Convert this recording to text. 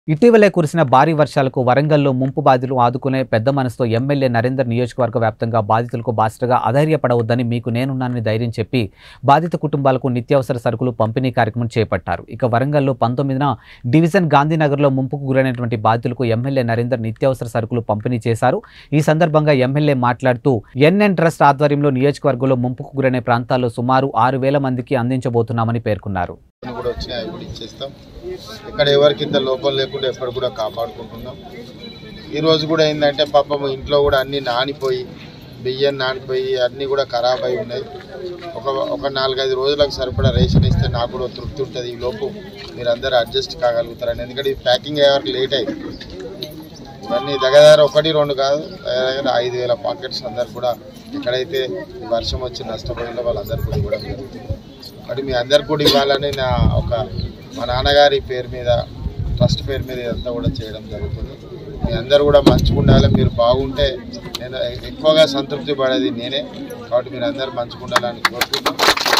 ఇటీవలే కురిసిన భారీ వర్షాలకు వరంగల్లో ముంపు బాధితులు ఆదుకునే పెద్ద మనసుతో ఎమ్మెల్యే నరేందర్ నియోజకవర్గ వ్యాప్తంగా బాధితులకు బాసటగా అధైర్యపడవద్దని మీకు నేనున్నానని ధైర్యం చెప్పి బాధిత కుటుంబాలకు నిత్యావసర సరుకులు పంపిణీ కార్యక్రమం చేపట్టారు ఇక వరంగల్లో పంతొమ్మిదిన డివిజన్ గాంధీనగర్లో ముంపుకు గురైనటువంటి బాధితులకు ఎమ్మెల్యే నరేందర్ నిత్యావసర సరుకులు పంపిణీ చేశారు ఈ సందర్భంగా ఎమ్మెల్యే మాట్లాడుతూ ఎన్ఎన్ ట్రస్ట్ ఆధ్వర్యంలో నియోజకవర్గంలో ముంపుకు గురైన ప్రాంతాల్లో సుమారు ఆరు వేల మందికి అందించబోతున్నామని పేర్కొన్నారు అన్ని కూడా వచ్చినాయి అవి కూడా ఇచ్చేస్తాం ఇక్కడ ఎవరికి ఇంత లోపం లేకుండా ఎప్పుడు కూడా కాపాడుకుంటున్నాం ఈ రోజు కూడా ఏంటంటే పాపం ఇంట్లో కూడా అన్ని నానిపోయి బియ్యం నానిపోయి అన్నీ కూడా ఖరాబ్ అయి ఉన్నాయి ఒక ఒక నాలుగైదు రోజులకు సరిపడా రేషన్ ఇస్తే నాకు కూడా తృప్తి ఉంటుంది ఈ లోపు మీరు అందరూ అడ్జస్ట్ కాగలుగుతారని ఎందుకంటే ఈ ప్యాకింగ్ అయ్యే వరకు లేట్ అయింది ఇవన్నీ దగ్గర దగ్గర ఒకటి రెండు కాదు దగ్గర దగ్గర ఐదు వేల పాకెట్స్ అందరు కూడా ఎక్కడైతే ఈ వర్షం వచ్చి నష్టపోయిందో వాళ్ళందరూ కూడా ఇవ్వడం జరుగుతుంది మరి మీ అందరు కూడా ఇవ్వాలని నా ఒక మా నాన్నగారి పేరు మీద ట్రస్ట్ పేరు మీద ఇదంతా కూడా చేయడం జరుగుతుంది మీ అందరు కూడా మంచిగా ఉండాలి మీరు బాగుంటే నేను ఎక్కువగా సంతృప్తి పడేది నేనే కాబట్టి మీరు అందరు మంచిగా ఉండాలని కోరుకుంటున్నాను